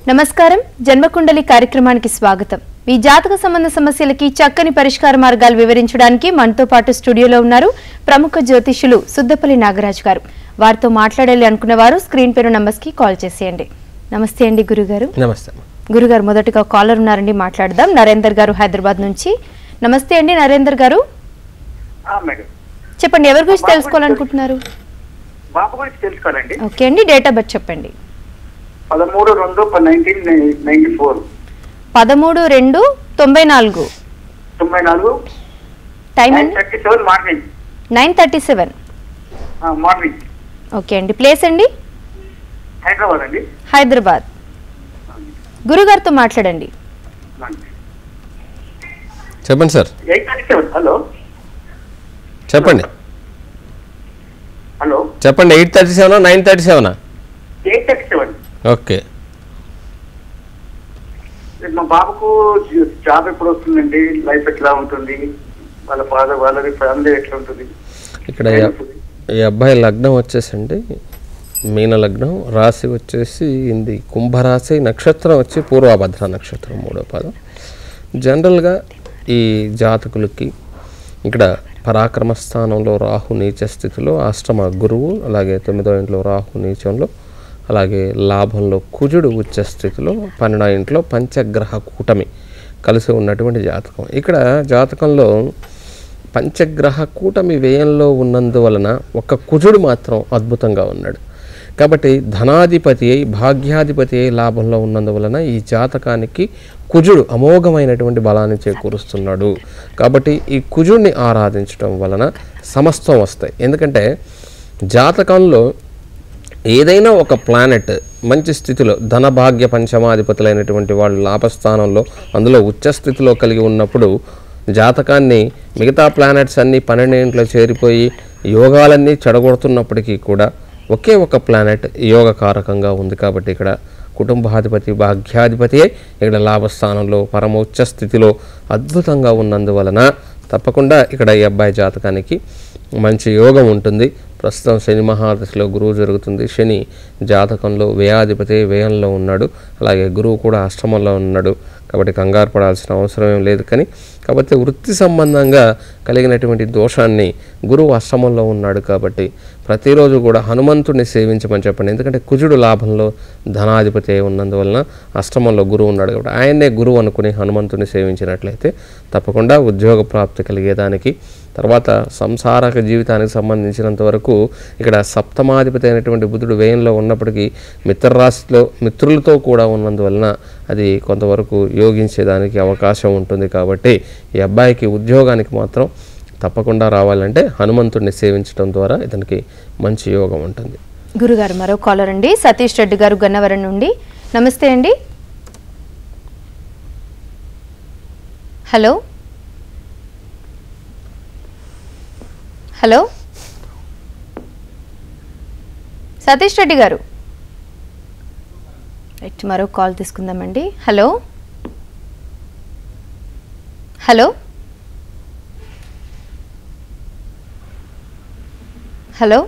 నమస్కారం జన్మకుండలి కార్యక్రమానికి స్వాగతం మీ జాతక సంబంధ సమస్యలకి చక్కని పరిష్కార మార్గాలు వివరించడానికి మనతో పాటు స్టూడియోలో ఉన్నారు ప్రముఖ జ్యోతిష్యులు సుద్దపల్లి నాగరాజు గారు వారితో మాట్లాడాలి అనుకున్న వారు స్క్రీన్ పేరు నంబర్స్ కి కాల్ చేసేయండి నమస్తే అండి గురుగారు నమస్తే అమ్మ. గురుగారు మొదటగా కాలర్ ఉన్నారండి మాట్లాడదాం నరేందర్ గారు హైదరాబాద్ నుంచి నమస్తే అండి నరేందర్ గారు ఆ, మేడం చెప్పండి ఎవరి గురించి తెలుసుకోవాలనుకుంటున్నారు బాబు గురించి తెలుసుకోవాలండి ఓకే అండి డేట్ ఆఫ్ బర్త్ చెప్పండి పదమూడు రెండు నైన్టీన్ నైన్టీ ఫోర్ పదమూడు రెండు తొంభై నాలుగు తొంభై నాలుగు టైం నైన్ అండి thirty seven morning nine thirty seven ఆ, మార్నింగ్ ఓకే అండి ప్లేస్ అండి హైదరాబాద్ అండి హైదరాబాద్ గురుగారితో మాట్లాడండి చెప్పండి sir eight thirty seven hello చెప్పండి హలో చెప్పండి ఎయిట్ థర్టీ సెవెనా నైన్ థర్టీ సెవెనా ఎయిట్ థర్టీ సెవెన్ ఓకే మా బాబుకు జ- జాబ్ ఎప్పుడు వస్తుందండి లైఫ్ ఎట్లా ఉంటుంది వాళ్ళ ఫాదర్ వాళ్ళది ఫ్యామిలీ ఎట్లా ఉంటుంది ఇక్కడ ఈ- ఈ అబ్బాయి లగ్నం వచ్చేసండి మీన లగ్నం రాశి వచ్చేసి ఇది కుంభరాశి నక్షత్రం వచ్చి పూర్వభద్ర నక్షత్రం మూడో పదం జనరల్గా ఈ జాతకులకి ఇక్కడ పరాక్రమ స్థానంలో రాహు నీచ స్థితిలో అష్టమ గురువు అలాగే తొమ్మిదో ఇంట్లో రాహు నీచంలో అలాగే లాభంలో కుజుడు ఉచ్చ స్థితిలో పన్నెండో ఇంట్లో పంచగ్రహ కూటమి కలిసి ఉన్నటువంటి జాతకం ఇక్కడ జాతకంలో పంచగ్రహ కూటమి వ్యయంలో ఉన్నందువలన ఒక కుజుడు మాత్రం అద్భుతంగా ఉన్నాడు కాబట్టి ధనాధిపతి అయి భాగ్యాధిపతి అయి లాభంలో ఉన్నందువలన ఈ జాతకానికి కుజుడు అమోఘమైనటువంటి బలాన్ని చేకూరుస్తున్నాడు కాబట్టి ఈ కుజుడిని ఆరాధించడం వలన సమస్తం వస్తాయి ఎందుకంటే జాతకంలో ఏదైనా ఒక ప్లానెట్ మంచి స్థితిలో ధనభాగ్య పంచమాధిపతులైనటువంటి వాళ్ళు లాభస్థానంలో అందులో ఉచ్చ స్థితిలో కలిగి ఉన్నప్పుడు జాతకాన్ని మిగతా ప్లానెట్స్ అన్నీ పన్నెండింట్లో చేరిపోయి యోగాలన్నీ చెడగొడుతున్నప్పటికీ కూడా ఒకే ఒక ప్లానెట్ యోగకారకంగా ఉంది కాబట్టి ఇక్కడ కుటుంబాధిపతి భాగ్యాధిపతి ఇక్కడ లాభస్థానంలో పరమోచ్చ స్థితిలో అద్భుతంగా ఉన్నందువలన తప్పకుండా ఇక్కడ ఈ అబ్బాయి జాతకానికి మంచి యోగం ఉంటుంది ప్రస్తుతం శని మహాదశలో గురువు జరుగుతుంది శని జాతకంలో వ్యయాధిపతి వ్యయంలో ఉన్నాడు అలాగే గురువు కూడా అష్టమంలో ఉన్నాడు కాబట్టి కంగారు పడాల్సిన అవసరం ఏం లేదు కానీ కాబట్టి వృత్తి సంబంధంగా కలిగినటువంటి దోషాన్ని గురువు అష్టమంలో ఉన్నాడు కాబట్టి ప్రతిరోజు కూడా హనుమంతుడిని సేవించమని చెప్పండి ఎందుకంటే కుజుడు లాభంలో ధనాధిపతి అయి ఉన్నందువలన అష్టమంలో గురువు ఉన్నాడు కాబట్టి ఆయన్నే గురువు అనుకుని హనుమంతుడిని సేవించినట్లయితే తప్పకుండా ఉద్యోగ ప్రాప్తి కలిగేదానికి తర్వాత సంసారక జీవితానికి సంబంధించినంత వరకు ఇక్కడ సప్తమాధిపతి అయినటువంటి బుధుడు వ్యయంలో ఉన్నప్పటికీ మిత్రరాశిలో మిత్రులతో కూడా ఉన్నందువలన అది కొంతవరకు యోగించేదానికి అవకాశం ఉంటుంది కాబట్టి ఈ అబ్బాయికి ఉద్యోగానికి మాత్రం తప్పకుండా రావాలంటే హనుమంతుడిని సేవించడం ద్వారా ఇతనికి మంచి యోగం ఉంటుంది గురుగారు మరో కాలర్ అండి సతీష్ రెడ్డి గారు గన్నవరం నుండి నమస్తే అండి హలో హలో సతీష్ రెడ్డి గారు రైట్ మరో కాల్ తీసుకుందామండి హలో హలో హలో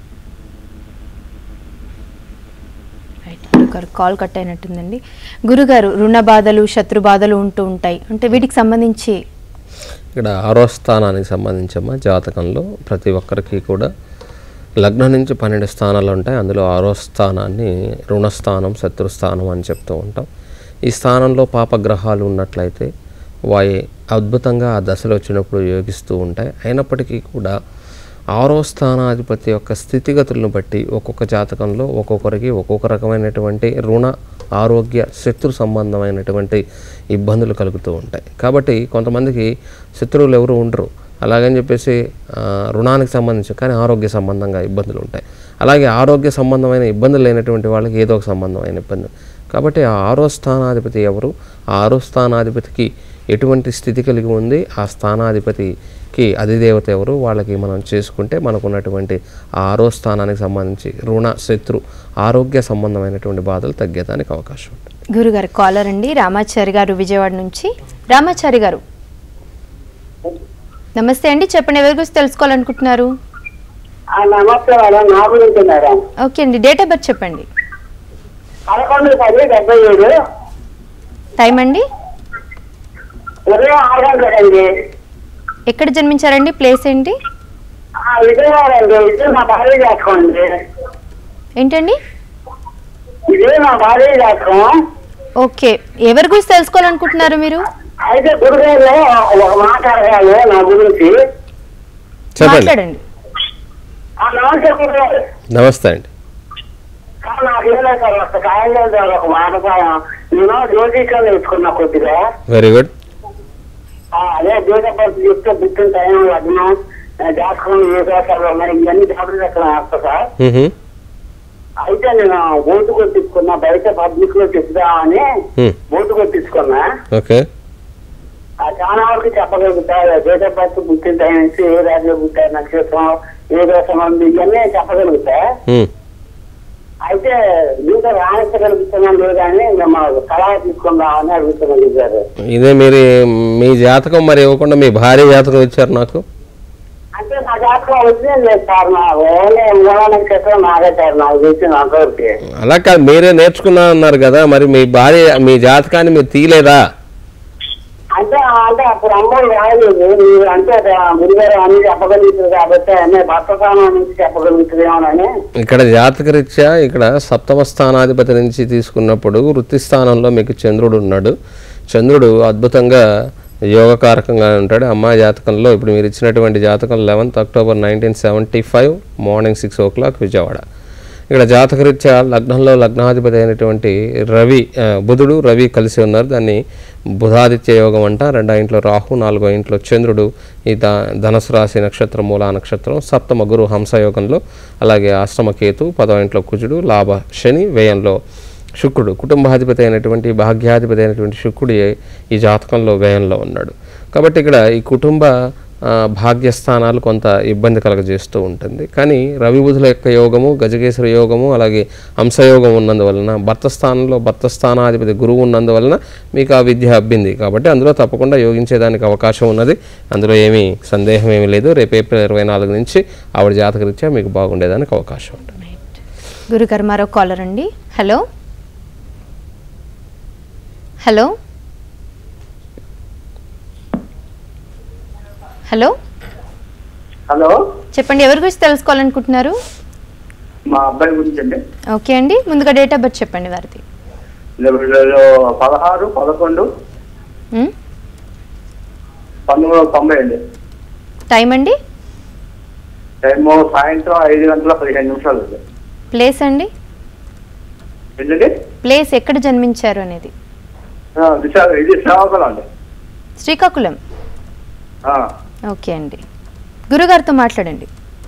రైట్ గురుగారు కాల్ కట్ అయినట్టుందండి గురుగారు రుణ బాధలు శత్రు బాధలు ఉంటూ ఉంటాయి అంటే వీటికి సంబంధించి ఇక్కడ ఆరో స్థానానికి సంబంధించమ్మా జాతకంలో ప్రతి ఒక్కరికి కూడా లగ్నం నుంచి పన్నెండు స్థానాలు ఉంటాయి అందులో ఆరో స్థానాన్ని రుణస్థానం శత్రుస్థానం అని చెప్తూ ఉంటాం ఈ స్థానంలో పాపగ్రహాలు ఉన్నట్లయితే వాయి అద్భుతంగా ఆ దశలు వచ్చినప్పుడు యోగిస్తూ ఉంటాయి అయినప్పటికీ కూడా ఆరో స్థానాధిపతి యొక్క స్థితిగతులను బట్టి ఒక్కొక్క జాతకంలో ఒక్కొక్కరికి ఒక్కొక్క రకమైనటువంటి రుణ ఆరోగ్య శత్రు సంబంధమైనటువంటి ఇబ్బందులు కలుగుతూ ఉంటాయి కాబట్టి కొంతమందికి శత్రువులు ఎవరు ఉండరు అలాగని చెప్పేసి ఆ, రుణానికి సంబంధించి కానీ ఆరోగ్య సంబంధంగా ఇబ్బందులు ఉంటాయి అలాగే ఆరోగ్య సంబంధమైన ఇబ్బందులు లేనటువంటి వాళ్ళకి ఏదో ఒక సంబంధమైన ఇబ్బంది కాబట్టి ఆ ఆరో స్థానాధిపతి ఎవరు ఆ ఆరో స్థానాధిపతికి ఎటువంటి స్థితి కలిగి ఉంది ఆ స్థానాధిపతికి అధిదేవత ఎవరు వాళ్ళకి మనం చేసుకుంటే మనకు ఉన్నటువంటి ఆ ఆరో స్థానానికి సంబంధించి రుణ శత్రు ఆరోగ్య సంబంధమైనటువంటి బాధలు తగ్గేదానికి అవకాశం ఉంటుంది గురుగారు కాలర్ అండి రామాచారి గారు విజయవాడ నుంచి రామాచారి గారు నమస్తే అండి చెప్పండి ఎవరి గురించి తెలుసుకోవాలనుకుంటున్నారు ఆ, నమస్తే మేడం నా గురించి మేడం ఓకే అండి డేట్ ఆఫ్ బర్త్ చెప్పండి పదకొండు పది డెబ్బై ఏడు టైం అండి ఉదయం ఆరు గంటలండి ఎక్కడ జన్మించారండి ప్లేస్ ఏంటి ఆ, విజయవాడ అండి ఇది మా భార్య జాతకం అండి ఏంటండి ఇది మా భార్య జాతకం ఓకే ఎవరి గురించి తెలుసుకోవాలనుకుంటున్నారు మీరు అయితే గురుగారు ఒక మాట అడగాలి నా గురించి చెప్పండి మాట్లాడండి ఆ, నమస్తే గురుగారు నమస్తే అండి సార్, నాకు ఏదో సార్ ఒక కాయంలో సార్ ఒక మాట సార్. నేను జ్యోతిషం నేర్చుకున్నా కొద్దిగా వెరీ గుడ్ ఆ, అదే జ్యోతిషం చెప్తే పుట్టిన టైం లగ్నం ఆ, జాతకం ఏ దోషాలు ఉన్నాయి ఇవన్నీ జాగ్రత్త ఎక్కడ వేస్తా సార్ అయితే నేను ఓటు కొట్టించుకున్నా బయట పబ్లిక్ లో చెప్దామని ఓటు కొట్టించుకున్నా ఓకే ఆ చాలా వరకు చెప్పగలుగుతా డేట్ ఆఫ్ బర్త్ పుట్టిన టైం నుంచి ఏ రాజులో పుట్టారు నక్షత్రం ఏ దోషం ఉంది ఇవన్నీ చెప్పగలుగుతా అయితే ఇంకా రాణించగలుగుతున్నాం లేదా అని మేము సలహా తీసుకుందామని అడుగుతున్నాం గారు ఇదే మీరు మీ జాతకం మరి ఇవ్వకుండా మీ భార్య జాతకం ఇచ్చారు నాకు అంటే నా జాతకం వచ్చింది లేదు సార్ నా ఓన్లీ మూడో నక్షత్రం నాదే సార్ నాకు తెలిసిన అంతవరకు అలా కాదు మీరే నేర్చుకున్నా అన్నారు కదా మరి మీ భార్య మీ జాతకాన్ని మీరు తీయలేదా అంటే అంటే అప్పుడు అమ్మోడు రాలేదు మీరు అంటే గురుగారు అన్ని చెప్పగలుగుతుంది కాబట్టి అన్నీ భర్త స్థానం నుంచి చెప్పగలుగుతుందేమోనని ఇక్కడ జాతకరీత్యా ఇక్కడ సప్తమ స్థానాధిపతి నుంచి తీసుకున్నప్పుడు వృత్తి స్థానంలో మీకు చంద్రుడు ఉన్నాడు చంద్రుడు అద్భుతంగా యోగకారకంగా ఉంటాడు అమ్మాయి జాతకంలో ఇప్పుడు మీరు ఇచ్చినటువంటి జాతకం eleventh October nineteen seventy five morning six o'clock Vijayawada ఇక్కడ జాతకరీత్యా లగ్నంలో లగ్నాధిపతి అయినటువంటి రవి ఆ, బుధుడు రవి కలిసి ఉన్నారు దాన్ని బుధాదిత్య యోగం అంట రెండో ఇంట్లో రాహు నాలుగో ఇంట్లో చంద్రుడు ఈ ద ధనుసు రాశి నక్షత్రం మూలా నక్షత్రం సప్తమ గురు హంసయోగంలో అలాగే అష్టమ కేతు పదో ఇంట్లో కుజుడు లాభ శని వ్యయంలో శుక్రుడు కుటుంబాధిపతి అయినటువంటి భాగ్యాధిపతి అయినటువంటి శుక్రుడు ఈ- ఈ జాతకంలో వ్యయంలో ఉన్నాడు కాబట్టి ఇక్కడ ఈ కుటుంబ ఆ, భాగ్యస్థానాలు కొంత ఇబ్బంది కలగజేస్తూ ఉంటుంది కానీ రవి బుధుల యొక్క యోగము గజకేశ్వర యోగము అలాగే హంసయోగం ఉన్నందువలన భర్త స్థానంలో భర్త స్థానాధిపతి గురువు ఉన్నందువలన మీకు ఆ విద్య అబ్బింది కాబట్టి అందులో తప్పకుండా యోగించేదానికి అవకాశం ఉన్నది అందులో ఏమీ సందేహం ఏమీ లేదు రేపు ఏప్రిల్ ఇరవై నాలుగు నుంచి ఆవిడ జాతకరీత్యా మీకు బాగుండేదానికి అవకాశం ఉంటుంది గురుగారు మరో కాలర్ అండి హలో హలో హలో హలో చెప్పండి ఎవరి గురించి తెలుసుకోవాలనుకుంటున్నారు మా అబ్బాయి గురించి అండి ఓకే అండి ముందుగా డేట్ ఆఫ్ బర్త్ చెప్పండి వారిది వీళ్ళు పదహారు పదకొండు ఉమ్, పంతొమ్మిది వందల తొంభై అండి టైం అండి టైము సాయంత్రం ఐదు గంటల పదిహేను నిమిషాలు అండి ప్లేస్ అండి ఏంటండి ప్లేస్ ఎక్కడ జన్మించారు అనేది ఆ, విశాఖ ఇది శ్రావకులు అండి శ్రీకాకుళం ఆ, ఓకే అండి గురుగారితో మాట్లాడండి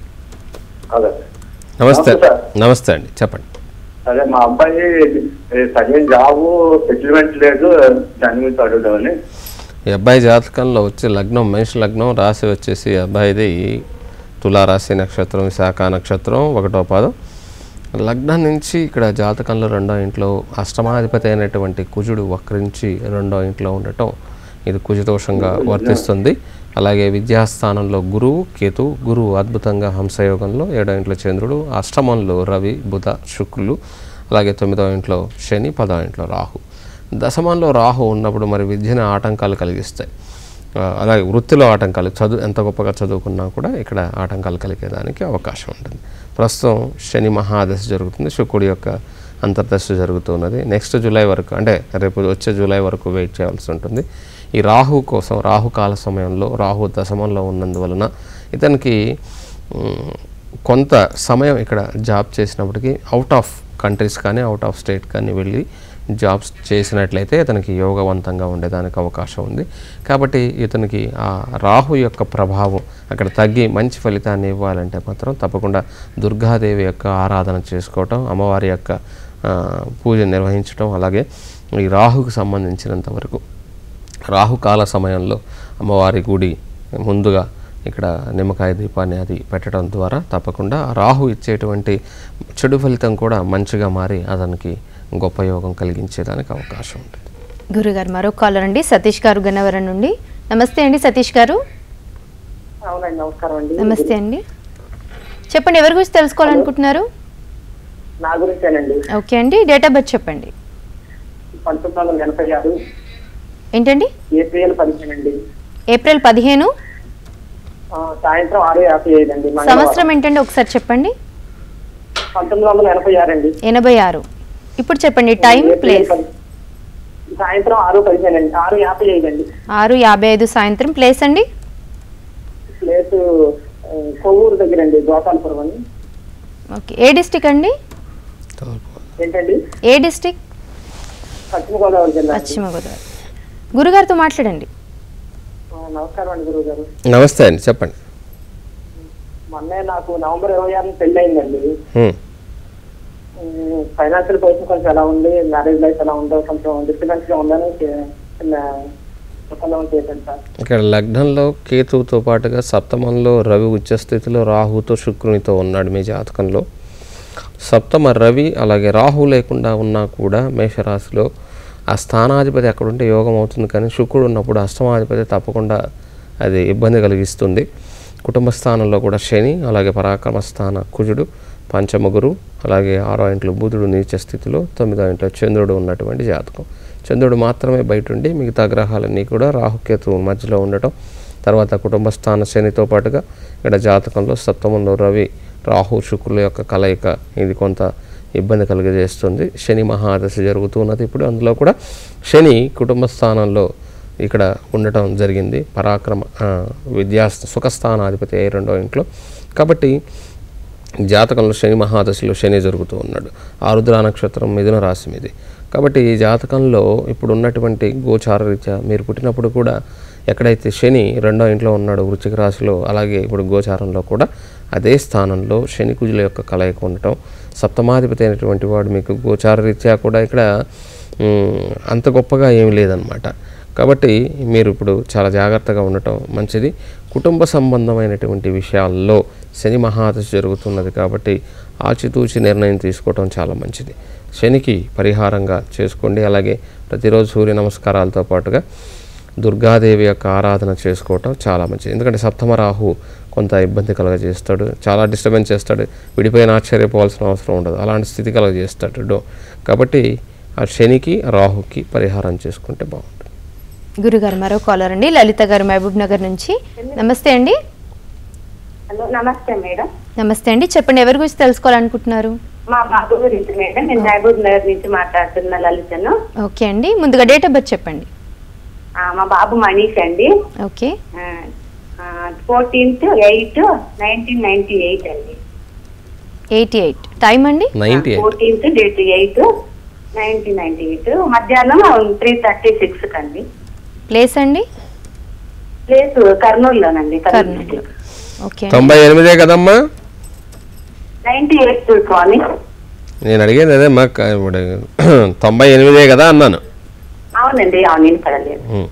అదే నమస్తే నమస్తే సార్. నమస్తే అండి చెప్పండి అదే మా అబ్బాయి ఏ, సరైన జాబు సెటిల్మెంట్ లేదు దాని గురించి అడుగుదామని ఈ అబ్బాయి జాతకంలో వచ్చి లగ్నం మేష లగ్నం రాశి వచ్చేసి ఈ అబ్బాయిది తులారాశి నక్షత్రం విశాఖ నక్షత్రం ఒకటో పాదం లగ్నం నుంచి ఇక్కడ జాతకంలో రెండో ఇంట్లో అష్టమాధిపతి అయినటువంటి కుజుడు వక్రించి రెండో ఇంట్లో ఉండటం ఇది కుజదోషంగా వర్తిస్తుంది అలాగే విద్యాస్థానంలో గురువు కేతు గురువు అద్భుతంగా హంసయోగంలో ఏడో ఇంట్లో చంద్రుడు అష్టమంలో రవి బుధ శుక్రులు అలాగే తొమ్మిదో ఇంట్లో శని పదో ఇంట్లో రాహు దశమంలో రాహు ఉన్నప్పుడు మరి విద్యను ఆటంకాలు కలిగిస్తాయి ఆ, అలాగే వృత్తిలో ఆటంకాలు చదువు ఎంత గొప్పగా చదువుకున్నా కూడా ఇక్కడ ఆటంకాలు కలిగేదానికి అవకాశం ఉంటుంది ప్రస్తుతం శని మహాదశ జరుగుతుంది శుక్రుడి యొక్క అంతర్దశ జరుగుతున్నది నెక్స్ట్ జూలై వరకు అంటే రేపు వచ్చే జూలై వరకు వెయిట్ చేయాల్సి ఉంటుంది ఈ రాహు కోసం రాహు కాల సమయంలో రాహు దశమంలో ఉన్నందువలన ఇతనికి మ్, కొంత సమయం ఇక్కడ జాబ్ చేసినప్పటికీ అవుట్ ఆఫ్ కంట్రీస్ కానీ అవుట్ ఆఫ్ స్టేట్ కానీ వెళ్ళి జాబ్స్ చేసినట్లయితే ఇతనికి యోగవంతంగా ఉండేదానికి అవకాశం ఉంది కాబట్టి ఇతనికి ఆ రాహు యొక్క ప్రభావం అక్కడ తగ్గి మంచి ఫలితాన్ని ఇవ్వాలంటే మాత్రం తప్పకుండా దుర్గాదేవి యొక్క ఆరాధన చేసుకోవటం అమ్మవారి యొక్క ఆ, పూజ నిర్వహించడం అలాగే ఈ రాహుకు సంబంధించినంత వరకు రాహుకాల సమయంలో అమ్మవారి గుడి ముందుగా ఇక్కడ నిమ్మకాయ దీపాన్ని అది పెట్టడం ద్వారా తప్పకుండా ఆ రాహు ఇచ్చేటువంటి చెడు ఫలితం కూడా మంచిగా మారి అతనికి గొప్ప యోగం కలిగించేదానికి అవకాశం ఉంటుంది గురుగారు మరో కాలర్ అండి సతీష్ గారు గన్నవరం నుండి నమస్తే అండి సతీష్ గారు అవునండి నమస్కారం అండి నమస్తే అండి చెప్పండి ఎవరి గురించి తెలుసుకోవాలనుకుంటున్నారు నా గురించేనండి ఓకే అండి డేట్ ఆఫ్ బర్త్ చెప్పండి పంతొమ్మిది వందల ఎనభై ఆరు ఏంటండి ఏప్రిల్ పదిహేను అండి ఏప్రిల్ పదిహేను ఆ, సాయంత్రం ఆరు యాభై ఐదు అండి మంగళవారం. సంవత్సరం ఏంటండి ఒకసారి చెప్పండి పంతొమ్మిది వందల ఎనభై ఆరు అండి ఎనభై ఆరు ఇప్పుడు చెప్పండి టైం ఏప్రిల్ ప్లేస్ పది- సాయంత్రం ఆరు పదిహేను అండి ఆరు యాభై ఐదు అండి ఆరు యాభై ఐదు సాయంత్రం ప్లేస్ అండి ప్లేస్ ఆ, కొవ్వూరు దగ్గర అండి గోపాలపురం అని ఓకే ఏ డిస్టిక్ అండి ఏంటండి ఏ డిస్టిక్ పశ్చిమ గోదావరి జిల్లా అండి. పశ్చిమ గోదావరి గురుగారితో మాట్లాడండి ఆ, నమస్కారం అండి గురువు గారు నమస్తే అండి చెప్పండి మొన్నే నాకు నవంబర్ ఇరవై ఆరున పెళ్లి అయిందండి హ్మ్. ఫైనాన్షియల్ పొజిషన్ కొంచెం ఎలా ఉంది మ్యారేజ్ లైఫ్ ఎలా ఉందో కొంచెం డిస్టర్బెన్స్ గా ఉందని చే- చిన్న ఉపన్యాసం చేశాను సార్ ఇక్కడ లగ్నంలో కేతువుతో పాటుగా సప్తమంలో రవి ఉచ్చ స్థితిలో రాహుతో శుక్రునితో ఉన్నాడు మీ జాతకంలో సప్తమ రవి అలాగే రాహు లేకుండా ఉన్నా కూడా మేషరాశిలో ఆ స్థానాధిపతి అక్కడుంటే యోగం అవుతుంది కానీ శుక్రుడు ఉన్నప్పుడు అష్టమాధిపతి తప్పకుండా అది ఇబ్బంది కలిగిస్తుంది కుటుంబ స్థానంలో కూడా శని అలాగే పరాక్రమ స్థాన కుజుడు పంచమ గురు అలాగే ఆరో ఇంట్లో బుధుడు నీచ స్థితిలో తొమ్మిదో ఇంట్లో చంద్రుడు ఉన్నటువంటి జాతకం చంద్రుడు మాత్రమే బయట ఉండి మిగతా గ్రహాలన్నీ కూడా రాహుకేతు మధ్యలో ఉండటం తర్వాత కుటుంబ స్థాన శనితో పాటుగా ఇక్కడ జాతకంలో సప్తమంలో రవి రాహు శుక్రుల యొక్క కలయిక ఇది కొంత ఇబ్బంది కలుగజేస్తుంది శని మహాదశ జరుగుతున్నది ఇప్పుడు అందులో కూడా శని కుటుంబ స్థానంలో ఇక్కడ ఉండటం జరిగింది పరాక్రమ ఆ, విద్యా సుఖస్థానాధిపతి అయ్యి రెండో ఇంట్లో కాబట్టి జాతకంలో శని మహాదశలో శని జరుగుతూ ఉన్నాడు ఆరుద్ర నక్షత్రం మిథున రాశి మీది కాబట్టి ఈ జాతకంలో ఇప్పుడు ఉన్నటువంటి గోచార రీత్యా మీరు పుట్టినప్పుడు కూడా ఎక్కడైతే శని రెండో ఇంట్లో ఉన్నాడో వృశ్చిక రాశిలో అలాగే ఇప్పుడు గోచారంలో కూడా అదే స్థానంలో శని కుజుల యొక్క కలయిక ఉండటం సప్తమాధిపతి అయినటువంటి వాడు మీకు గోచార రీత్యా కూడా ఇక్కడ మ్, అంత గొప్పగా ఏమీ లేదనమాట కాబట్టి మీరు ఇప్పుడు చాలా జాగ్రత్తగా ఉండటం మంచిది కుటుంబ సంబంధమైనటువంటి విషయాల్లో శని మహాదశ జరుగుతున్నది కాబట్టి ఆచితూచి నిర్ణయం తీసుకోవటం చాలా మంచిది శనికి పరిహారంగా చేసుకోండి అలాగే ప్రతిరోజు సూర్య నమస్కారాలతో పాటుగా దుర్గాదేవి యొక్క ఆరాధన చేసుకోవటం చాలా మంచిది ఎందుకంటే సప్తమ రాహు కొంత ఇబ్బంది కలగజేస్తాడు చాలా డిస్టర్బెన్స్ చేస్తాడు విడిపోయిన ఆశ్చర్యపోవాల్సిన అవసరం ఉండదు అలాంటి స్థితి కలగజేస్తాడు డో కాబట్టి ఆ శనికి రాహుకి పరిహారం చేసుకుంటే బాగుంటుంది గురుగారు మరో కాలర్ అండి లలిత గారు మహబూబ్ నగర్ నుంచి నమస్తే అండి హలో నమస్తే మేడం నమస్తే అండి చెప్పండి ఎవరి గురించి తెలుసుకోవాలనుకుంటున్నారు మా బాబు గురించి మేడం నేను మహబూబ్ నగర్ నుంచి మాట్లాడుతున్నా లలితను ఓకే అండి ముందుగా డేట్ ఆఫ్ బర్త్ చెప్పండి ఆ, మా బాబు మనీష్ అండి okay fourteenth eight nineteen ninety eight అండి ఎయిటీ ఎయిట్ టైం అండి ninety eight fourteenth date eight nineteen ninety eight మధ్యాహ్నం త్రీ థర్టీ సిక్స్ కండి ప్లేస్ అండి ప్లేస్ కర్నూలులోనండి కర్నూలు ఓకే అండి తొంభై ఎనిమిదే కదమ్మా నైన్టీ ఎయిట్ కాలనీ నేను అడిగేది అదే మా క- ఇప్పుడు తొంభై ఎనిమిదే కదా అన్నాను అవునండి అవును పడలేదు ఉం.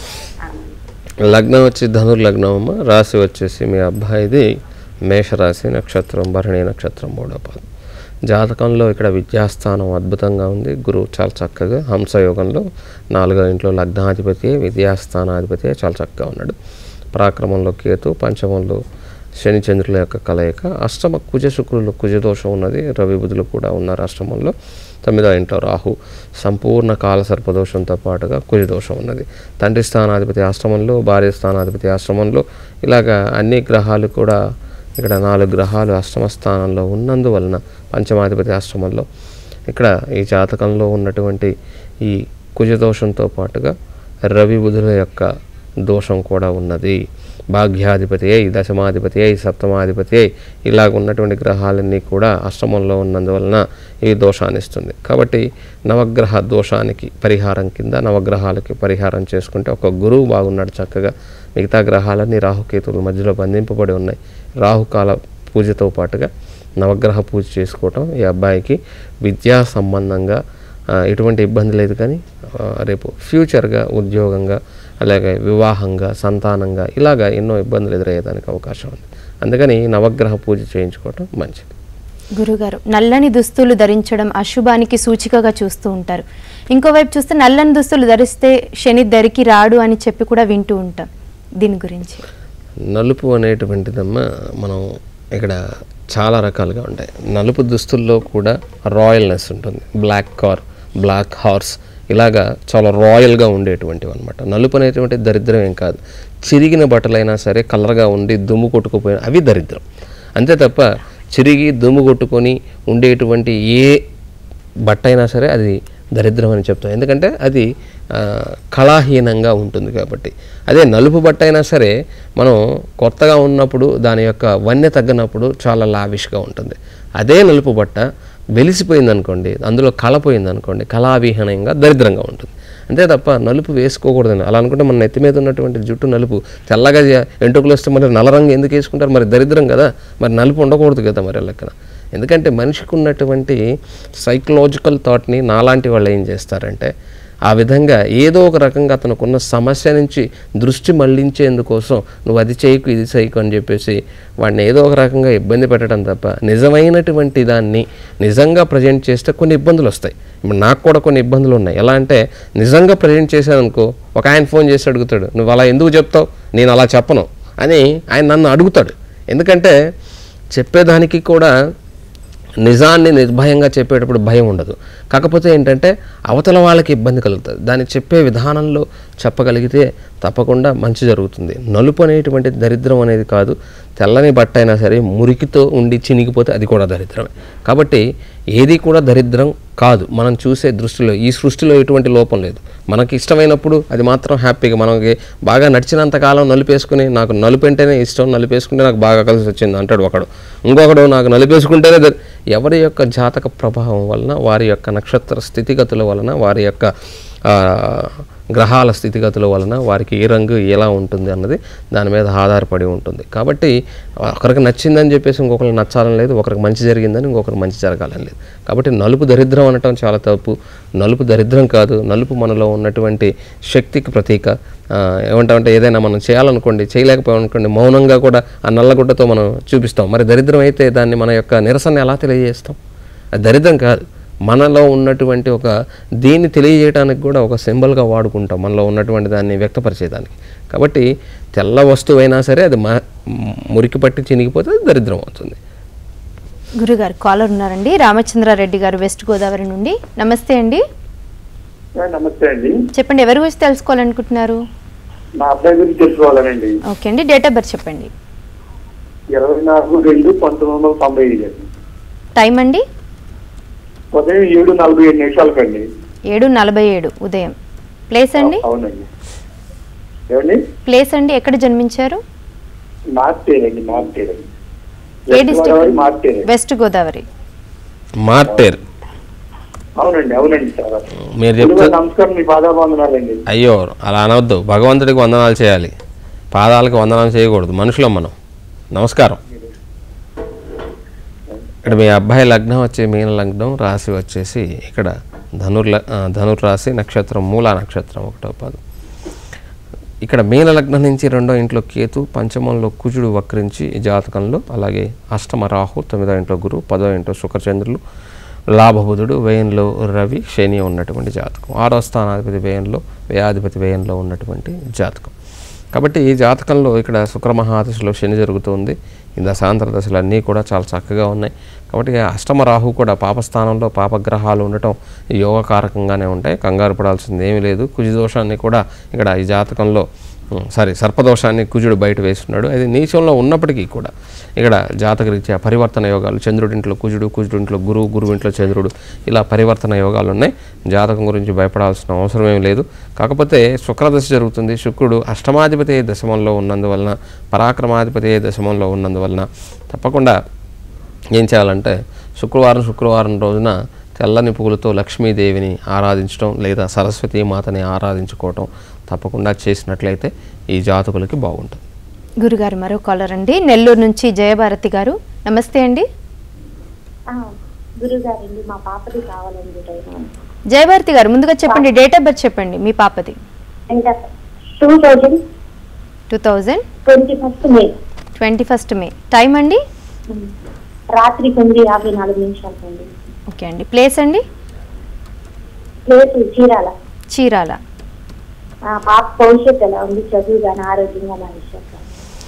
లగ్నం వచ్చి ధనుర్ లగ్నం అమ్మ రాశి వచ్చేసి మీ అబ్బాయిది మేషరాశి నక్షత్రం భరణి నక్షత్రం మూడో పాదం జాతకంలో ఇక్కడ విద్యాస్థానం అద్భుతంగా ఉంది గురువు చాలా చక్కగా హంసయోగంలో నాలుగో ఇంట్లో లగ్నాధిపతి విద్యాస్థానాధిపతి చాలా చక్కగా ఉన్నాడు పరాక్రమంలో కేతు పంచమంలో శని చంద్రుల యొక్క కలయిక అష్టమ కుజ శుక్రులు కుజదోషం ఉన్నది రవి బుధులు కూడా ఉన్నారు అష్టమంలో తొమ్మిదో ఇంట్లో రాహు సంపూర్ణ కాల సర్పదోషంతో పాటుగా కుజదోషం ఉన్నది తండ్రి స్థానాధిపతి ఆశ్రమంలో భార్య స్థానాధిపతి ఆశ్రమంలో ఇలాగా అన్ని గ్రహాలు కూడా ఇక్కడ నాలుగు గ్రహాలు అష్టమ స్థానంలో ఉన్నందువలన పంచమాధిపతి ఆశ్రమంలో ఇక్కడ ఈ జాతకంలో ఉన్నటువంటి ఈ కుజదోషంతో పాటుగా రవి బుధుల యొక్క దోషం కూడా ఉన్నది భాగ్యాధిపతి అయి దశమాధిపతి అయి సప్తమాధిపతి అయి ఇలాగ ఉన్నటువంటి గ్రహాలన్నీ కూడా అష్టమంలో ఉన్నందువలన ఈ దోషాన్ని ఇస్తుంది కాబట్టి నవగ్రహ దోషానికి పరిహారం కింద నవగ్రహాలకి పరిహారం చేసుకుంటే ఒక గురువు బాగున్నాడు చక్కగా మిగతా గ్రహాలన్నీ రాహుకేతువుల మధ్యలో బంధింపబడి ఉన్నాయి రాహుకాల పూజతో పాటుగా నవగ్రహ పూజ చేసుకోవటం ఈ అబ్బాయికి విద్యా సంబంధంగా ఆ, ఎటువంటి ఇబ్బంది లేదు కానీ ఆ, రేపు ఫ్యూచర్గా ఉద్యోగంగా అలాగే వివాహంగా సంతానంగా ఇలాగా ఎన్నో ఇబ్బందులు ఎదురయ్యేదానికి అవకాశం ఉంది అందుకని నవగ్రహ పూజ చేయించుకోవటం మంచిది గురుగారు నల్లని దుస్తులు ధరించడం అశుభానికి సూచికగా చూస్తూ ఉంటారు ఇంకోవైపు చూస్తే నల్లని దుస్తులు ధరిస్తే శని దరికి రాడు అని చెప్పి కూడా వింటూ ఉంటాం దీని గురించి నలుపు అనేటువంటిదమ్మా మనం ఇక్కడ చాలా రకాలుగా ఉంటాయి నలుపు దుస్తుల్లో కూడా రాయల్నెస్ ఉంటుంది బ్లాక్ కార్ బ్లాక్ హార్స్ ఇలాగా చాలా రాయల్గా ఉండేటువంటివి అనమాట నలుపు అనేటువంటి దరిద్రం ఏం కాదు చిరిగిన బట్టలైనా సరే కలర్గా ఉండి దుమ్ము కొట్టుకుపోయిన అవి దరిద్రం అంతే తప్ప చిరిగి దుమ్ము కొట్టుకొని ఉండేటువంటి ఏ బట్ట అయినా సరే అది దరిద్రం అని చెప్తాం ఎందుకంటే అది ఆ, కళాహీనంగా ఉంటుంది కాబట్టి అదే నలుపు బట్ట అయినా సరే మనం కొత్తగా ఉన్నప్పుడు దాని యొక్క వన్య తగ్గినప్పుడు చాలా లావిష్గా ఉంటుంది అదే నలుపు బట్ట వెలిసిపోయింది అనుకోండి అందులో కళ పోయింది అనుకోండి కళావిహీనంగా దరిద్రంగా ఉంటుంది అంతే తప్ప నలుపు వేసుకోకూడదని అలా అనుకుంటే మన నెత్తి మీద ఉన్నటువంటి జుట్టు నలుపు తెల్లగా చే- వెంట్రుకలు వస్తే మరి నల్ల రంగు ఎందుకు వేసుకుంటారు మరి దరిద్రం కదా మరి నలుపు ఉండకూడదు కదా మరి లెక్కన ఎందుకంటే మనిషికి ఉన్నటువంటి సైకలాజికల్ థాట్ని నాలాంటి వాళ్ళు ఏం చేస్తారంటే ఆ విధంగా ఏదో ఒక రకంగా అతనుకున్న సమస్య నుంచి దృష్టి మళ్లించేందుకోసం నువ్వు అది చేయకు ఇది చేయకు అని చెప్పేసి వాడిని ఏదో ఒక రకంగా ఇబ్బంది పెట్టడం తప్ప నిజమైనటువంటి దాన్ని నిజంగా ప్రజెంట్ చేస్తే కొన్ని ఇబ్బందులు వస్తాయి ఇప్పుడు నాకు కూడా కొన్ని ఇబ్బందులు ఉన్నాయి ఎలా అంటే నిజంగా ప్రజెంట్ చేశాననుకో ఒక ఆయన ఫోన్ చేసి అడుగుతాడు నువ్వు అలా ఎందుకు చెప్తావు నేను అలా చెప్పను అని ఆయన నన్ను అడుగుతాడు ఎందుకంటే చెప్పేదానికి కూడా నిజాన్ని నిర్భయంగా చెప్పేటప్పుడు భయం ఉండదు కాకపోతే ఏంటంటే అవతల వాళ్ళకి ఇబ్బంది కలుగుతుంది దాన్ని చెప్పే విధానంలో చెప్పగలిగితే తప్పకుండా మంచి జరుగుతుంది నలుపు అనేటువంటి దరిద్రం అనేది కాదు తెల్లని బట్ట అయినా సరే మురికితో ఉండి చినిగిపోతే అది కూడా దరిద్రమే కాబట్టి ఏది కూడా దరిద్రం కాదు మనం చూసే దృష్టిలో ఈ సృష్టిలో ఎటువంటి లోపం లేదు మనకి ఇష్టమైనప్పుడు అది మాత్రం హ్యాపీగా మనకి బాగా నడిచినంత కాలం నలిపేసుకుని నాకు నలుపు అంటేనే ఇష్టం నలిపేసుకుంటే నాకు బాగా కలిసి వచ్చింది అంటాడు ఒకడు ఇంకొకడు నాకు నలిపేసుకుంటేనే దరి- ఎవరి యొక్క జాతక ప్రభావం వలన వారి యొక్క నక్షత్ర స్థితిగతుల వలన వారి యొక్క ఆ, గ్రహాల స్థితిగతుల వలన వారికి ఏ రంగు ఎలా ఉంటుంది అన్నది దాని మీద ఆధారపడి ఉంటుంది కాబట్టి ఒకరికి నచ్చిందని చెప్పేసి ఇంకొకరికి నచ్చాలని లేదు ఒకరికి మంచి జరిగిందని ఇంకొకరికి మంచి జరగాలని లేదు కాబట్టి నలుపు దరిద్రం అనటం చాలా తప్పు నలుపు దరిద్రం కాదు నలుపు మనలో ఉన్నటువంటి శక్తికి ప్రతీక ఆ, ఏమంటామంటే ఏదైనా మనం చేయాలనుకోండి చేయలేకపోయామనుకోండి మౌనంగా కూడా ఆ నల్లగుడ్డతో మనం చూపిస్తాం మరి దరిద్రం అయితే దాన్ని మన యొక్క నిరసన ఎలా తెలియజేస్తాం అది దరిద్రం కాదు మనలో ఉన్నటువంటి ఒక దీన్ని తెలియజేయడానికి కూడా ఒక సింబల్గా వాడుకుంటాం మనలో ఉన్నటువంటి దాన్ని వ్యక్తపరిచేదానికి కాబట్టి తెల్ల వస్తువైనా సరే అది మ మురికి పట్టి చినిగిపోతే అది దరిద్రం అవుతుంది గురుగారు కాలర్ ఉన్నారండి రామచంద్రారెడ్డి గారు వెస్ట్ గోదావరి నుండి నమస్తే అండి నమస్తే అండి చెప్పండి ఎవరి గురించి తెలుసుకోవాలనుకుంటున్నారు మా అబ్బాయి గురించి తెలుసుకోవాలనండి ఓకే అండి డేట్ ఆఫ్ బర్త్ చెప్పండి ఇరవై నాలుగు రెండు పంతొమ్మిది వందల తొంభై ఐదు అండి టైం అండి ఉదయం ఏడు నలభై ఏడు నిమిషాలకండి ఏడు నలభై ఏడు ఉదయం ప్లేస్ అండి అవునండి ఏమండి ప్లేస్ అండి ఎక్కడ జన్మించారు మార్టేరండి మార్టేరండి ఏ వెస్ట్ గోదావరి డిస్ట్రిక్ట్ మార్టేరే వెస్ట్ గోదావరి మార్టేర్ అవునండి అవునండి సార్ మీరు గురుగారు చెప్తే నమస్కారం మీ పాదాబంధనాలండి అయ్యో అలా అనవద్దు భగవంతుడికి వందనాలు చేయాలి పాదాలకు వందనాలు చేయకూడదు మనుషులం మనం నమస్కారం ఇక్కడ మీ అబ్బాయి లగ్నం వచ్చి మీన లగ్నం రాశి వచ్చేసి ఇక్కడ ధనుర్ ధనుర్ రాశి నక్షత్రం మూలా నక్షత్రం ఒకటో పదం ఇక్కడ మీన లగ్నం నుంచి రెండో ఇంట్లో కేతు పంచమంలో కుజుడు వక్రించి ఈ జాతకంలో అలాగే అష్టమ రాహు తొమ్మిదో ఇంట్లో గురు పదో ఇంట్లో శుక్రచంద్రులు లాభబుధుడు వ్యయంలో రవి శని ఉన్నటువంటి జాతకం ఆరో స్థానాధిపతి వ్యయంలో వ్యయాధిపతి వ్యయంలో ఉన్నటువంటి జాతకం కాబట్టి ఈ జాతకంలో ఇక్కడ శుక్ర మహాదశలో శని జరుగుతుంది ఈ దశాంతర దశలు అన్నీ కూడా చాలా చక్కగా ఉన్నాయి కాబట్టి అష్టమ రాహు కూడా పాపస్థానంలో పాపగ్రహాలు ఉండటం యోగకారకంగానే ఉంటాయి కంగారు పడాల్సింది ఏమీ లేదు కుజి దోషాన్ని కూడా ఇక్కడ ఈ జాతకంలో ఉమ్, సారీ సర్పదోషాన్ని కుజుడు బయట వేస్తున్నాడు అది నీచంలో ఉన్నప్పటికీ కూడా ఇక్కడ జాతకరీత్యా పరివర్తన యోగాలు చంద్రుడింట్లో కుజుడు కుజుడింట్లో గురువు గురువింట్లో చంద్రుడు ఇలా పరివర్తన యోగాలు ఉన్నాయి జాతకం గురించి భయపడాల్సిన అవసరం ఏం లేదు కాకపోతే శుక్రదశ జరుగుతుంది శుక్రుడు అష్టమాధిపతి దశమంలో ఉన్నందువలన పరాక్రమాధిపతి దశమంలో ఉన్నందువలన తప్పకుండా ఏం చేయాలంటే శుక్రవారం శుక్రవారం రోజున తెల్లని పువ్వులతో లక్ష్మీదేవిని ఆరాధించడం లేదా సరస్వతీ మాతని ఆరాధించుకోవటం తప్పకుండా చేసినట్లయితే ఈ జాతకులకి బాగుంటుంది గురుగారు మరో కాలర్ అండి నెల్లూరు నుంచి జయభారతి గారు నమస్తే అండి గురుగారండి మా పాపది కావాలండి టైం జయభారతి గారు ముందుగా చెప్పండి డేట్ ఆఫ్ బర్త్ చెప్పండి మీ పాపది ఇంకా two thousand two thousand twenty first May twenty first May time అండి రాత్రి తొమ్మిది యాభై నాలుగు నిమిషాలకండి ఓకే అండి ప్లేస్ అండి ప్లేస్ చీరాల చీరాల ఆ, పాప భవిష్యత్తు ఎలా ఉంది చదువు కానీ ఆరోగ్యంగా నా విషయం కానీ.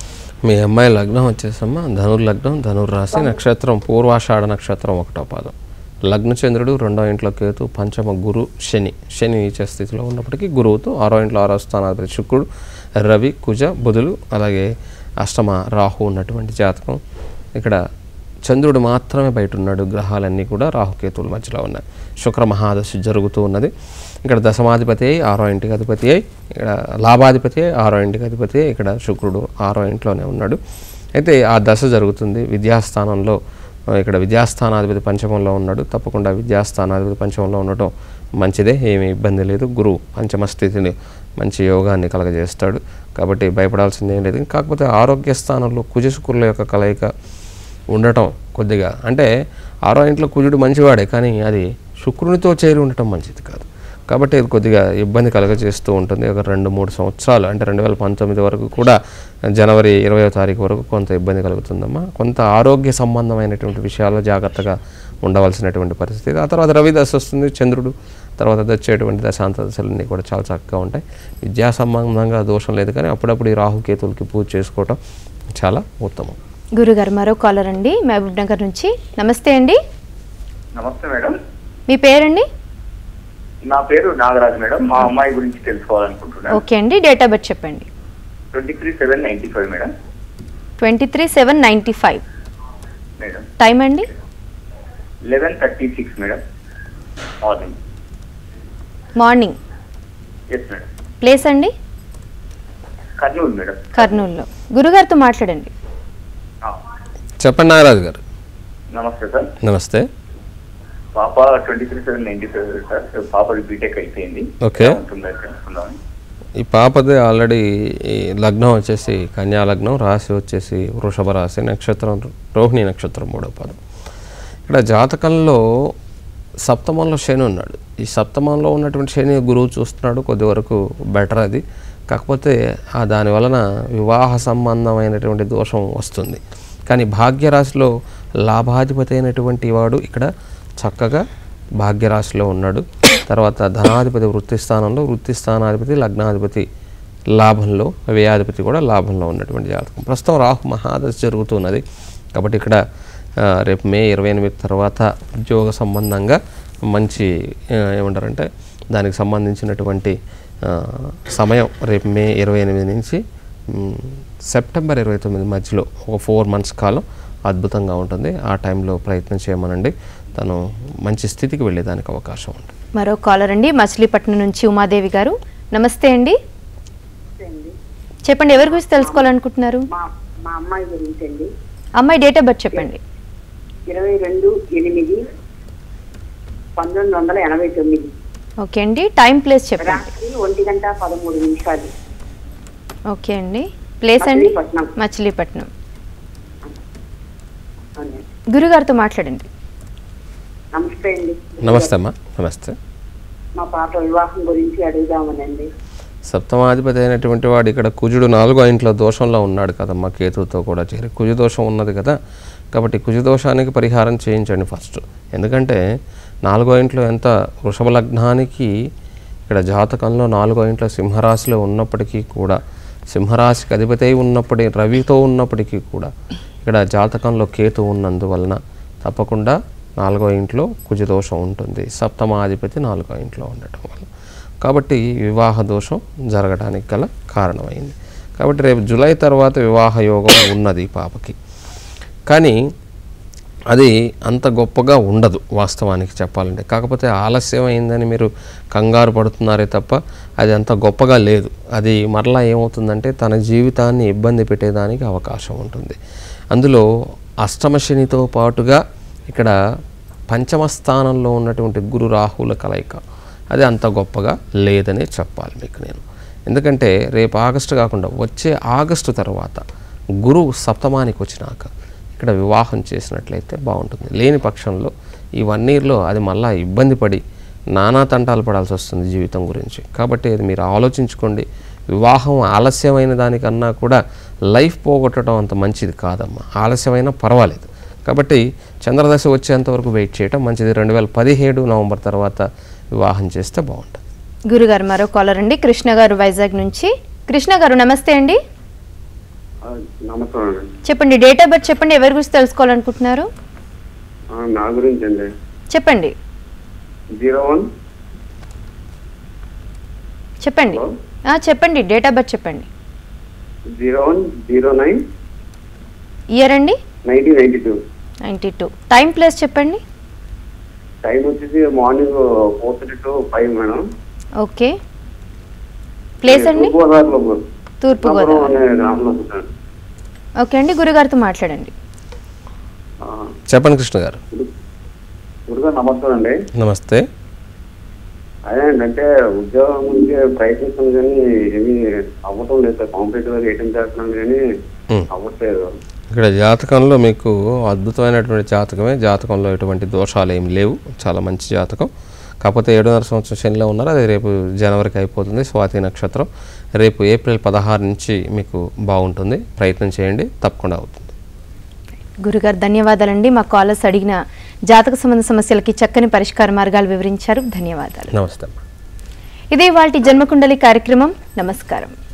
మీ అమ్మాయి లగ్నం వచ్చేసమ్మా ధనుర్ లగ్నం ధనుర్ రాశి నక్షత్రం పూర్వాషాఢ నక్షత్రం ఒకటో పాదం లగ్న చంద్రుడు రెండో ఇంట్లో కేతు పంచమ గురు శని శని నీచ స్థితిలో ఉన్నప్పటికీ గురువుతో ఆరో ఇంట్లో ఆరో స్థానాధిపతి శుక్రుడు రవి కుజ బుధులు అలాగే అష్టమ రాహు ఉన్నటువంటి జాతకం ఇక్కడ చంద్రుడు మాత్రమే బయట ఉన్నాడు గ్రహాలన్నీ కూడా రాహుకేతువుల మధ్యలో ఉన్నాయి శుక్ర మహాదశ జరుగుతూ ఉన్నది ఇక్కడ దశమాధిపతి అయి ఆరో ఇంటికి అధిపతి అయి ఇక్కడ లాభాధిపతి అయి ఆరో ఇంటికి అధిపతి అయి ఇక్కడ శుక్రుడు ఆరో ఇంట్లోనే ఉన్నాడు అయితే ఆ దశ జరుగుతుంది విద్యాస్థానంలో ఆ, ఇక్కడ విద్యాస్థానాధిపతి పంచమంలో ఉన్నాడు తప్పకుండా విద్యాస్థానాధిపతి పంచమంలో ఉండటం మంచిదే ఏమీ ఇబ్బంది లేదు గురువు పంచమ స్థితిని మంచి యోగాన్ని కలగజేస్తాడు కాబట్టి భయపడాల్సింది ఏం లేదు కాకపోతే ఆరోగ్య స్థానంలో కుజ శుక్రుల యొక్క కలయిక ఉండటం కొద్దిగా అంటే ఆరో ఇంట్లో కుజుడు మంచివాడే కానీ అది శుక్రునితో చేరి ఉండటం మంచిది కాదు కాబట్టి ఇది కొద్దిగా ఇబ్బంది కలగజేస్తూ ఉంటుంది ఒక రెండు మూడు సంవత్సరాలు అంటే రెండు వేల పంతొమ్మిది వరకు కూడా జనవరి ఇరవయో తారీఖు వరకు కొంత ఇబ్బంది కలుగుతుందమ్మా కొంత ఆరోగ్య సంబంధమైనటువంటి విషయాల్లో జాగ్రత్తగా ఉండవలసినటువంటి పరిస్థితి ఆ తర్వాత రవి దశ వస్తుంది చంద్రుడు తర్వాత వచ్చేటువంటి దశాంత దశలన్నీ కూడా చాలా చక్కగా ఉంటాయి విద్యా సంబంధంగా దోషం లేదు కానీ అప్పుడప్పుడు ఈ రాహుకేతులకి పూజ చేసుకోవటం చాలా ఉత్తమం గురుగారు మరో కాలర్ అండి మహబూబ్ నగర్ నుంచి నమస్తే అండి నమస్తే మేడం మీ పేరండి నా పేరు నాగరాజు మేడం మా అమ్మాయి గురించి తెలుసుకోవాలనుకుంటున్నాను ఓకే అండి డేట్ ఆఫ్ బర్త్ చెప్పండి twenty three seven ninety five madam twenty three seven ninety five madam time అండి eleven thirty six madam morning morning yes madam place అండి కర్నూలు మేడం కర్నూలులో గురుగారితో మాట్లాడండి ఆ, చెప్పండి నాగరాజు గారు నమస్తే సార్ నమస్తే పాప twenty three seven ninety five sir పాపది బీటెక్ అయిపోయింది Okay. ఎలా ఉంటుందో తెలుసుకుందామని ఈ పాపది ఆల్రెడీ ఈ లగ్నం వచ్చేసి కన్యా లగ్నం రాశి వచ్చేసి వృషభ రాశి నక్షత్రం రోహిణి నక్షత్రం మూడో పదం ఇక్కడ జాతకంలో సప్తమంలో శని ఉన్నాడు ఈ సప్తమంలో ఉన్నటువంటి శని గురువు చూస్తున్నాడు కొద్ది వరకు బెటర్ అది కాకపోతే ఆ దాని వలన వివాహ సంబంధమైనటువంటి దోషం వస్తుంది కానీ భాగ్యరాశిలో లాభాధిపతి అయినటువంటి వాడు ఇక్కడ చక్కగా భాగ్యరాశిలో ఉన్నాడు తర్వాత ధనాధిపతి వృత్తి స్థానంలో వృత్తి స్థానాధిపతి లగ్నాధిపతి లాభంలో వ్యయాధిపతి కూడా లాభంలో ఉన్నటువంటి జాతకం ప్రస్తుతం రాహు మహాదశ జరుగుతున్నది కాబట్టి ఇక్కడ ఆ, రేపు మే ఇరవై ఎనిమిది తర్వాత ఉద్యోగ సంబంధంగా మంచి ఆ, ఏమంటారంటే దానికి సంబంధించినటువంటి ఆ, సమయం రేపు మే ఇరవై ఎనిమిది నుంచి మ్, సెప్టెంబర్ ఇరవై తొమ్మిది మధ్యలో ఒక ఫోర్ మంత్స్ కాలం అద్భుతంగా ఉంటుంది ఆ టైంలో ప్రయత్నం చేయమనండి తను మంచి స్థితికి వెళ్ళేదానికి అవకాశం ఉంటుంది మరో కాలర్ అండి మచిలీపట్నం నుంచి ఉమాదేవి గారు నమస్తే అండి చెప్పండి ఎవరి గురించి తెలుసుకోవాలనుకుంటున్నారు మా మా అమ్మాయి గురించి అండి అమ్మాయి డేట్ ఆఫ్ బర్త్ చెప్పండి ఇరవై రెండు ఎనిమిది పంతొమ్మిది వందల ఎనభై తొమ్మిది ఓకే అండి టైం ప్లేస్ చెప్పండి రాత్రి ఒంటి గంట పదమూడు నిమిషాలు ఓకే అండి ప్లేస్ అండి మచిలీపట్నం. మచిలీపట్నం అవునండి. గురుగారితో మాట్లాడండి నమస్తే అండి నమస్తే అమ్మా నమస్తే మా పాప వివాహం గురించి అడుగుదామనండి సప్తమాధిపతి అయినటువంటి వాడు ఇక్కడ కుజుడు నాలుగో ఇంట్లో దోషంలో ఉన్నాడు కదమ్మా కేతువుతో కూడా చేరి కుజు దోషం ఉన్నది కదా కాబట్టి కుజు దోషానికి పరిహారం చేయించండి ఫస్ట్ ఎందుకంటే నాలుగో ఇంట్లో ఎంత వృషభ లగ్నానికి ఇక్కడ జాతకంలో నాలుగో ఇంట్లో సింహరాశిలో ఉన్నప్పటికీ కూడా సింహరాశికి అధిపతి అయి ఉన్నప్పటి రవితో ఉన్నప్పటికీ కూడా ఇక్కడ జాతకంలో కేతు ఉన్నందువలన తప్పకుండా నాలుగో ఇంట్లో కుజదోషం ఉంటుంది సప్తమాధిపతి నాలుగో ఇంట్లో ఉండటం వల్ల కాబట్టి వివాహ దోషం జరగడానికి గల కారణమైంది కాబట్టి రేపు జూలై తర్వాత వివాహ యోగం ఉన్నది ఈ పాపకి కానీ అది అంత గొప్పగా ఉండదు వాస్తవానికి చెప్పాలంటే కాకపోతే ఆలస్యమైందని మీరు కంగారు పడుతున్నారే తప్ప అది అంత గొప్పగా లేదు అది మరలా ఏమవుతుందంటే తన జీవితాన్ని ఇబ్బంది పెట్టేదానికి అవకాశం ఉంటుంది అందులో అష్టమ శనితో పాటుగా ఇక్కడ పంచమ స్థానంలో ఉన్నటువంటి గురు రాహుల కలయిక అది అంత గొప్పగా లేదనే చెప్పాలి మీకు నేను ఎందుకంటే రేపు ఆగస్టు కాకుండా వచ్చే ఆగస్టు తర్వాత గురువు సప్తమానికి వచ్చినాక ఇక్కడ వివాహం చేసినట్లయితే బాగుంటుంది లేని పక్షంలో ఈ వన్ ఇయర్లో అది మళ్ళా ఇబ్బంది పడి నానా తంటాలు పడాల్సి వస్తుంది జీవితం గురించి కాబట్టి అది మీరు ఆలోచించుకోండి వివాహం ఆలస్యమైన దానికన్నా కూడా లైఫ్ పోగొట్టడం అంత మంచిది కాదమ్మా ఆలస్యమైనా పర్వాలేదు కాబట్టి చంద్రదశ వచ్చేంత వరకు వెయిట్ చేయటం మంచిది రెండు వేల పదిహేడు నవంబర్ తర్వాత వివాహం చేస్తే బాగుంటుంది గురుగారు మరో కాలర్ అండి కృష్ణ గారు వైజాగ్ నుంచి కృష్ణ గారు నమస్తే అండి ఆ, నమస్కారం అండి చెప్పండి డేట్ ఆఫ్ బర్త్ చెప్పండి ఎవరి గురించి తెలుసుకోవాలనుకుంటున్నారు ఆ, నా గురించి అండి చెప్పండి జీరో వన్ చెప్పండి హలో ఆ, చెప్పండి డేట్ ఆఫ్ బర్త్ చెప్పండి zero one zero nine year అండి nineteen ninety two ninety two time place చెప్పండి టైం వచ్చేసి morning four thirty to five madam okay place అండి గోదావరిలో తూర్పు గోదావరి అనే గ్రామంలో ఉంటాను ఓకే అండి గురుగారితో మాట్లాడండి ఆ, చెప్పండి కృష్ణ గారు గురుగారు నమస్కారం అండి నమస్తే అదే అండి అంటే ఉద్యోగం గురించి ప్రయత్నిస్తాను కానీ ఏమీ అవ్వటం లేదు సార్ కాంపిటేటివ్ రేటింగ్ చేస్తున్నాను కానీ ఉమ్. అవ్వట్లేదు ఇక్కడ జాతకంలో మీకు అద్భుతమైనటువంటి జాతకమే జాతకంలో ఎటువంటి దోషాలు ఏమి లేవు చాలా మంచి జాతకం కాకపోతే ఏడున్నర సంవత్సరం శనిలో ఉన్నారు అది రేపు జనవరికి అయిపోతుంది స్వాతి నక్షత్రం రేపు ఏప్రిల్ పదహారు నుంచి మీకు బాగుంటుంది ప్రయత్నం చేయండి తప్పకుండా అవుతుంది గురుగారు ధన్యవాదాలండి మా కాలర్స్ అడిగిన జాతక సంబంధ సమస్యలకి చక్కని పరిష్కార మార్గాలు వివరించారు ధన్యవాదాలు నమస్తే అమ్మా ఇదే వాటి జన్మకుండలి కార్యక్రమం నమస్కారం